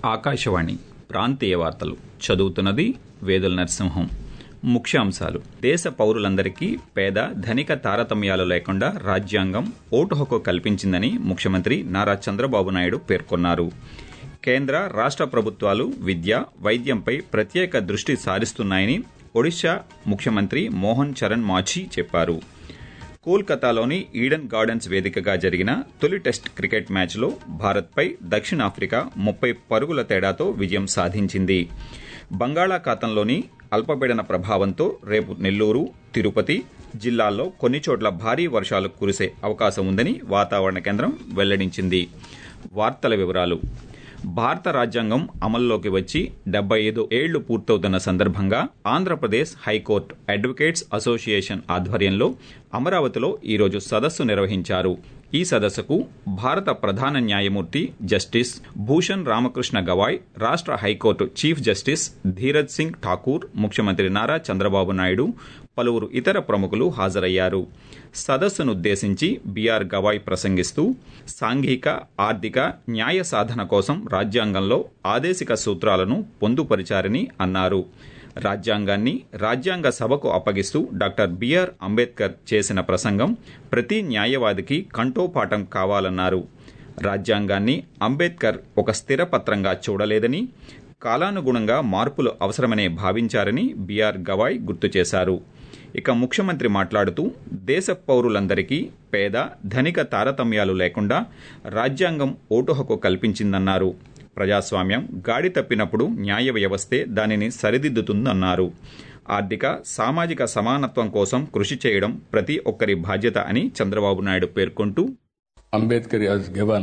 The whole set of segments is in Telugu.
ఆకాశవాణి ప్రాంతీయ వార్తలు చదువుతున్నది వేదుల నరసింహం ముఖ్యాంశాలు దేశ పౌరులందరికీ పేద ధనిక తారతమ్యాలు లేకుండా రాజ్యాంగం ఓటు హక్కు కల్పించిందని ముఖ్యమంత్రి నారా చంద్రబాబు నాయుడు పేర్కొన్నారు కేంద్ర రాష్ట ప్రభుత్వాలు విద్య వైద్యంపై ప్రత్యేక దృష్టి సారిస్తున్నాయని ఒడిశా ముఖ్యమంత్రి మోహన్ చరణ్ మాఝీ చెప్పారు కోల్కతాలోని ఈడెన్ గార్డెన్స్ వేదికగా జరిగిన తొలి టెస్ట్ క్రికెట్ మ్యాచ్లో భారత్పై దక్షిణాఫ్రికా ముప్పై పరుగుల తేడాతో విజయం సాధించింది బంగాళాఖాతంలోని అల్పపీడన ప్రభావంతో రేపు నెల్లూరు తిరుపతి జిల్లాల్లో కొన్ని చోట్ల భారీ వర్షాలు కురిసే అవకాశం ఉందని వాతావరణ కేంద్రం వెల్లడించింది వార్తల వివరాలు భారత రాజ్యాంగం అమల్లోకి వచ్చి డెబ్బై ఐదు ఏళ్లు పూర్తవుతున్న సందర్భంగా ఆంధ్రప్రదేశ్ హైకోర్టు అడ్వకేట్స్ అసోసియేషన్ ఆధ్వర్యంలో అమరావతిలో ఈరోజు సదస్సు నిర్వహించారు ఈ సదస్సుకు భారత ప్రధాన న్యాయమూర్తి జస్టిస్ భూషణ్ రామకృష్ణ గవాయ్ రాష్ట high court chief justice Dhiraj Singh Thakur ముఖ్యమంత్రి నారా చంద్రబాబు నాయుడు పలువురు ఇతర ప్రముఖులు హాజరయ్యారు సదస్సునుద్దేశించి బీఆర్ గవాయ్ ప్రసంగిస్తూ సాంఘిక ఆర్థిక న్యాయ సాధన కోసం రాజ్యాంగంలో ఆదేశిక సూత్రాలను పొందుపరిచారని అన్నారు రాజ్యాంగాన్ని రాజ్యాంగ సభకు అప్పగిస్తూ డాక్టర్ బిఆర్ అంబేద్కర్ చేసిన ప్రసంగం ప్రతి న్యాయవాదికి కంఠోపాఠం కావాలన్నారు రాజ్యాంగాన్ని అంబేద్కర్ ఒక స్థిరపత్రంగా చూడలేదని కాలానుగుణంగా మార్పులు అవసరమనే భావించారని బీఆర్ గవాయ్ గుర్తు చేశారు ఇక ముఖ్యమంత్రి మాట్లాడుతూ దేశ పౌరులందరికీ పేద ధనిక తారతమ్యాలు లేకుండా రాజ్యాంగం ఓటు హక్కు కల్పించిందన్నారు ప్రజాస్వామ్యం గాడి తప్పినప్పుడు న్యాయ వ్యవస్థే దానిని సరిదిద్దుతుందన్నారు ఆర్థిక సామాజిక సమానత్వం కోసం కృషి చేయడం ప్రతి ఒక్కరి బాధ్యత అని చంద్రబాబు నాయుడు పేర్కొంటూ Ambedkar has given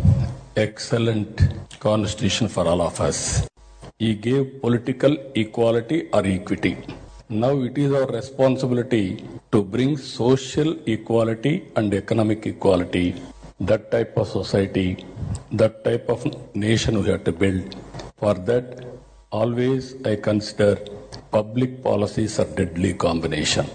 excellent constitution for all of us. He gave political equality or equity. Now it is our responsibility to bring social equality and economic equality. That type of society, that type of nation we have to build. For that, always I consider public policies are deadly combination.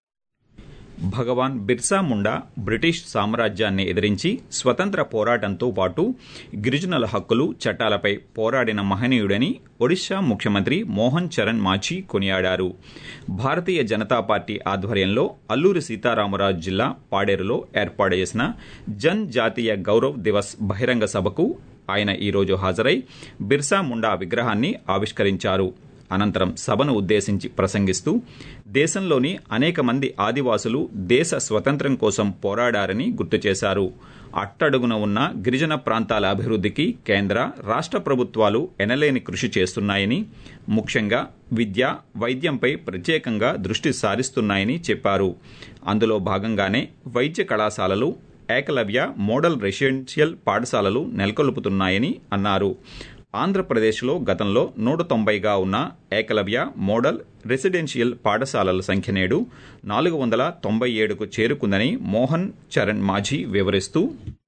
Bhagwan Birsa Munda British సామ్రాజ్యాన్ని ఎదిరించి స్వతంత్ర పోరాటంతో పాటు గిరిజనుల హక్కులు చట్టాలపై పోరాడిన మహనీయుడని ఒడిశా ముఖ్యమంత్రి మోహన్ చరణ్ మాఝీ కొనియాడారు భారతీయ జనతా పార్టీ ఆధ్వర్యంలో అల్లూరి సీతారామరాజు జిల్లా పాడేరులో ఏర్పాటు చేసిన జన్ జాతీయ గౌరవ్ దివస్ బహిరంగ సభకు ఆయన ఈరోజు హాజరై బిర్సా ముండా విగ్రహాన్ని ఆవిష్కరించారు అనంతరం సభను ఉద్దేశించి ప్రసంగిస్తూ దేశంలోని అనేక మంది ఆదివాసులు దేశ స్వతంత్రం కోసం పోరాడారని గుర్తు చేశారు అట్టడుగున ఉన్న గిరిజన ప్రాంతాల అభివృద్ధికి కేంద్ర రాష్ట ప్రభుత్వాలు ఎనలేని కృషి చేస్తున్నాయని ముఖ్యంగా విద్య వైద్యంపై ప్రత్యేకంగా దృష్టి సారిస్తున్నాయని చెప్పారు అందులో భాగంగానే వైద్య కళాశాలలు ఏకలవ్య మోడల్ రెసిడెన్షియల్ పాఠశాలలు నెలకొల్పుతున్నాయని అన్నారు ఆంధ్రప్రదేశ్లో గతంలో నూట తొంభైగా ఉన్న ఏకలవ్య మోడల్ రెసిడెన్షియల్ పాఠశాలల సంఖ్య నేడు నాలుగు వందల తొంభై ఏడుకు చేరుకుందని మోహన్ చరణ్ మాఝీ వివరిస్తూ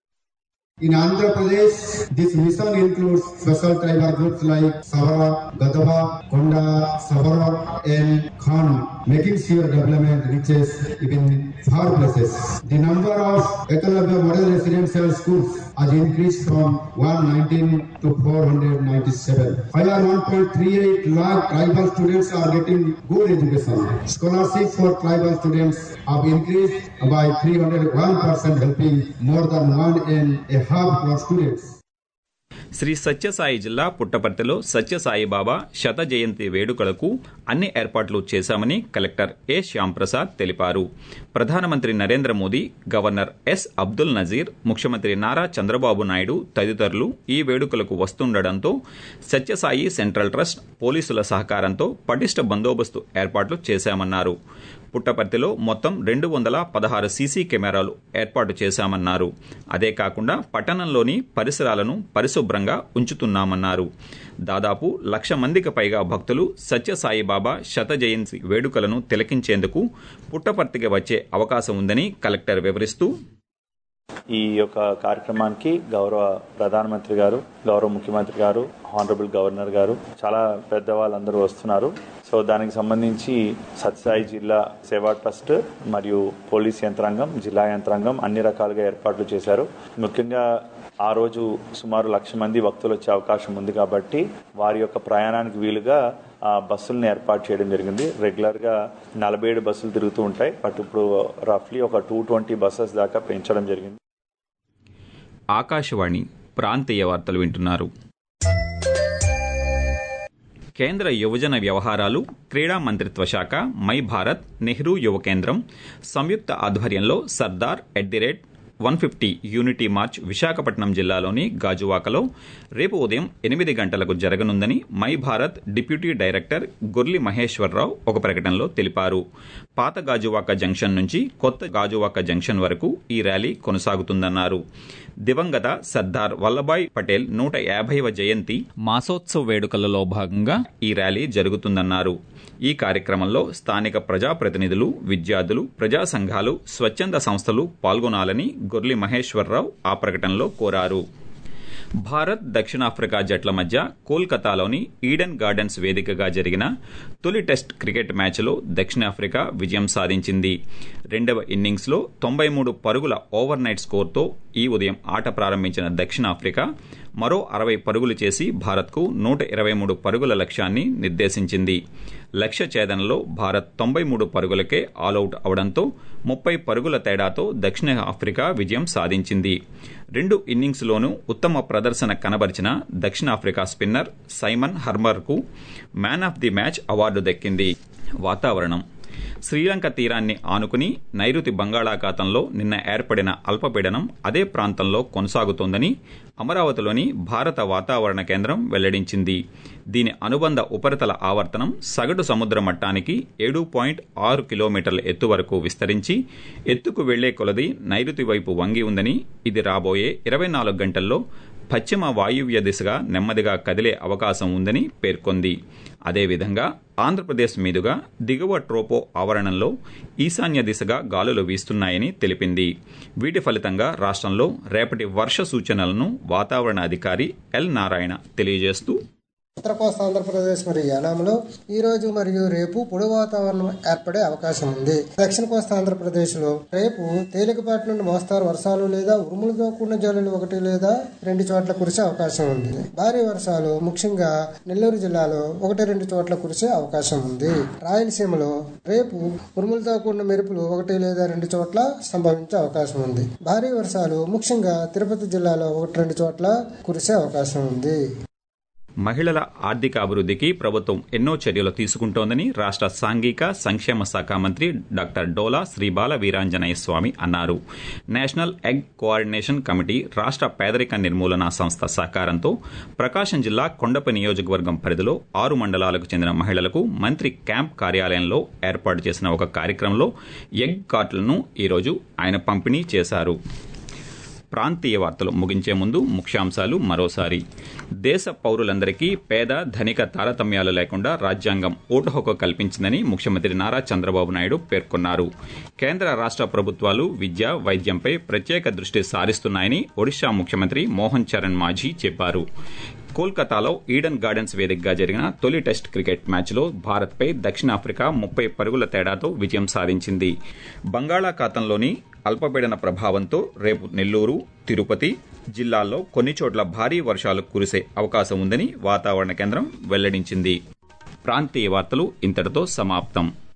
In Andhra Pradesh, this mission includes special tribal groups like Savara, Gadava, Konda, Savara, and Khan, making sure development reaches even far places. The number of Ekalavya model residential schools has increased from 119 to 497. While 1.38 lakh tribal students are getting good education, scholarships for tribal students have increased by 301%, helping more than one and a half crore students. Shri Sathya Sai జిల్లా పుట్టపర్తిలో సత్యసాయి బాబా శత జయంతి వేడుకలకు అన్ని ఏర్పాట్లు చేశామని కలెక్టర్ ఏ శ్యాంప్రసాద్ తెలిపారు ప్రధానమంత్రి నరేంద్ర మోదీ గవర్నర్ ఎస్ అబ్దుల్ నజీర్ ముఖ్యమంత్రి నారా చంద్రబాబు నాయుడు తదితరులు ఈ వేడుకలకు వస్తుండటంతో సత్యసాయి సెంట్రల్ ట్రస్ట్ పోలీసుల సహకారంతో పటిష్ట బందోబస్తు ఏర్పాట్లు చేశామన్నారు పుట్టపర్తిలో మొత్తం రెండు వందల పదహారు సీసీ కెమెరాలు ఏర్పాటు చేశామన్నారు అదే కాకుండా పట్టణంలోని పరిసరాలను పరిశుభ్రంగా ఉంచుతున్నామన్నారు దాదాపు లక్ష మందికి పైగా భక్తులు సత్యసాయి బాబా శత జయంతి వేడుకలను తిలకించేందుకు పుట్టపర్తికి వచ్చే అవకాశం ఉందని కలెక్టర్ వివరిస్తూ ఈ యొక్క కార్యక్రమానికి గౌరవ ప్రధానమంత్రి గారు గౌరవ ముఖ్యమంత్రి గారు హానరబుల్ గవర్నర్ గారు చాలా పెద్దవాళ్ళందరూ వస్తున్నారు సో దానికి సంబంధించి సత్సాయి జిల్లా సేవా ట్రస్ట్ మరియు పోలీస్ యంత్రాంగం జిల్లా యంత్రాంగం అన్ని రకాలుగా ఏర్పాట్లు చేశారు ముఖ్యంగా ఆ రోజు సుమారు లక్ష మంది భక్తులు వచ్చే అవకాశం ఉంది కాబట్టి వారి యొక్క ప్రయాణానికి వీలుగా ఆ బస్సులను ఏర్పాటు చేయడం జరిగింది రెగ్యులర్గా నలభై ఏడు బస్సులు తిరుగుతూ ఉంటాయి బట్ ఇప్పుడు రఫ్లీ ఒక టూ ట్వంటీ బస్సెస్ దాకా పెంచడం జరిగింది ఆకాశవాణి ప్రాంతీయ వార్తలు వింటున్నారు కేంద్ర యువజన వ్యవహారాలు క్రీడా మంత్రిత్వ శాఖ మై భారత్ నెహ్రూ యువ కేంద్రం సంయుక్త ఆధ్వర్యంలో Sardar at the rate one fifty unity march Visakhapatnam జిల్లాలోని గాజువాకలో రేపు ఉదయం ఎనిమిది గంటలకు జరగనుందని my Bharat deputy director Gurli Maheswararao ఒక ప్రకటనలో తెలిపారు పాత గాజువాక జంక్షన్ నుంచి కొత్త గాజువాక జంక్షన్ వరకు ఈ ర్యాలీ కొనసాగుతుందన్నారు దివంగత సర్దార్ వల్లభాయ్ పటేల్ నూట యాభైవ జయంతి మాసోత్సవ వేడుకలలో భాగంగా ఈ ర్యాలీ జరుగుతుందన్నారు ఈ కార్యక్రమంలో స్థానిక ప్రజాప్రతినిధులు విద్యార్థులు ప్రజా సంఘాలు స్వచ్ఛంద సంస్థలు పాల్గొనాలని గొర్లి మహేశ్వరరావు ఆ ప్రకటనలో కోరారు భారత్ దక్షిణాఫ్రికా జట్ల మధ్య కోల్కతాలోని ఈడెన్ గార్డెన్స్ వేదికగా జరిగిన తొలి టెస్ట్ క్రికెట్ మ్యాచ్లో దక్షిణాఫ్రికా విజయం సాధించింది రెండవ ఇన్నింగ్స్లో తొంభై మూడు పరుగుల ఓవర్ నైట్ స్కోర్తో ఈ ఉదయం ఆట ప్రారంభించిన దక్షిణాఫ్రికా మరో అరవై పరుగులు చేసి భారత్కు నూట ఇరవై మూడు పరుగుల లక్ష్యాన్ని నిర్దేశించింది లక్ష్య ఛేదనలో భారత్ తొంభై మూడు పరుగులకే ఆలౌట్ అవడంతో ముప్పై పరుగుల తేడాతో దక్షిణాఫ్రికా విజయం సాధించింది రెండు ఇన్నింగ్స్లోనూ ఉత్తమ ప్రదర్శన కనబరిచిన దక్షిణాఫ్రికా స్పిన్నర్ సైమన్ హర్మర్కు man of the match award దక్కింది వాతావరణం శ్రీలంక తీరాన్ని ఆనుకుని నైరుతి బంగాళాఖాతంలో నిన్న ఏర్పడిన అల్పపీడనం అదే ప్రాంతంలో కొనసాగుతోందని అమరావతిలోని భారత వాతావరణ కేంద్రం వెల్లడించింది దీని అనుబంధ ఉపరితల ఆవర్తనం సగటు సముద్ర మట్టానికి ఏడు పాయింట్ ఆరు కిలోమీటర్ల ఎత్తు వరకు విస్తరించి ఎత్తుకు వెళ్లే కొలది నైరుతి వైపు వంగి ఉందని ఇది రాబోయే ఇరవై నాలుగు గంటల్లో పశ్చిమ వాయువ్య దిశగా నెమ్మదిగా కదిలే అవకాశం ఉందని పేర్కొంది అదేవిధంగా ఆంధ్రప్రదేశ్ మీదుగా దిగువ ట్రోపో ఆవరణంలో ఈశాన్య దిశగా గాలులు వీస్తున్నాయని తెలిపింది వీటి ఫలితంగా రాష్ట్రంలో రేపటి వర్ష సూచనలను వాతావరణ అధికారి ఎల్ నారాయణ తెలియజేస్తూ ఉత్తర కోస్తా ఆంధ్రప్రదేశ్ మరియు యానాంలో ఈ రోజు మరియు రేపు పొడి వాతావరణం ఏర్పడే అవకాశం ఉంది దక్షిణ కోస్తా ఆంధ్రప్రదేశ్ లో రేపు తేలికపాటి నుండి మోస్తారు వర్షాలు లేదా ఉరుములతో కూడిన జల్లులు ఒకటి లేదా రెండు చోట్ల కురిసే అవకాశం ఉంది భారీ వర్షాలు ముఖ్యంగా నెల్లూరు జిల్లాలో ఒకటి రెండు చోట్ల కురిసే అవకాశం ఉంది రాయలసీమలో రేపు ఉరుములతో కూడిన మెరుపులు ఒకటి లేదా రెండు చోట్ల సంభవించే అవకాశం ఉంది భారీ వర్షాలు ముఖ్యంగా తిరుపతి జిల్లాలో ఒకటి రెండు చోట్ల కురిసే అవకాశం ఉంది మహిళల ఆర్థిక అభివృద్ధికి ప్రభుత్వం ఎన్నో చర్యలు తీసుకుంటోందని రాష్ట్ర సాంఘిక సంక్షేమ శాఖ మంత్రి డాక్టర్ డోలా శ్రీబాల వీరాంజనేయ స్వామి అన్నారు నేషనల్ ఎగ్ కోఆర్డినేషన్ కమిటీ రాష్ట్ర పేదరిక నిర్మూలన సంస్థ సహకారంతో ప్రకాశం జిల్లా కొండప నియోజకవర్గం పరిధిలో ఆరు మండలాలకు చెందిన మహిళలకు మంత్రి క్యాంప్ కార్యాలయంలో ఏర్పాటు చేసిన ఒక కార్యక్రమంలో ఎగ్ కార్టులను ఈరోజు ఆయన పంపిణీ చేశారు ప్రాంతీయ వార్తలు ముగించే ముందు ముఖ్యాంశాలు మరోసారి దేశ పౌరులందరికీ పేద ధనిక తారతమ్యాలు లేకుండా రాజ్యాంగం ఓటు హక్కు కల్పించిందని ముఖ్యమంత్రి నారా చంద్రబాబు నాయుడు పేర్కొన్నారు కేంద్ర రాష్ట్ర ప్రభుత్వాలు విద్య వైద్యంపై ప్రత్యేక దృష్టి సారిస్తున్నాయని ఒడిషా ముఖ్యమంత్రి మోహన్ చరణ్ మాఝీ చెప్పారు కోల్కతాలో ఈడెన్ గార్డెన్స్ వేదికగా జరిగిన తొలి టెస్ట్ క్రికెట్ మ్యాచ్లో భారత్పై దక్షిణాఫ్రికా ముప్పై పరుగుల తేడాతో విజయం సాధించింది బంగాళాఖాతంలోని అల్పపీడన ప్రభావంతో రేపు నెల్లూరు తిరుపతి జిల్లాల్లో కొన్ని చోట్ల భారీ వర్షాలు కురిసే అవకాశం ఉందని వాతావరణ కేంద్రం వెల్లడించింది ప్రాంతీయ వార్తలు ఇంతటితో సమాప్తం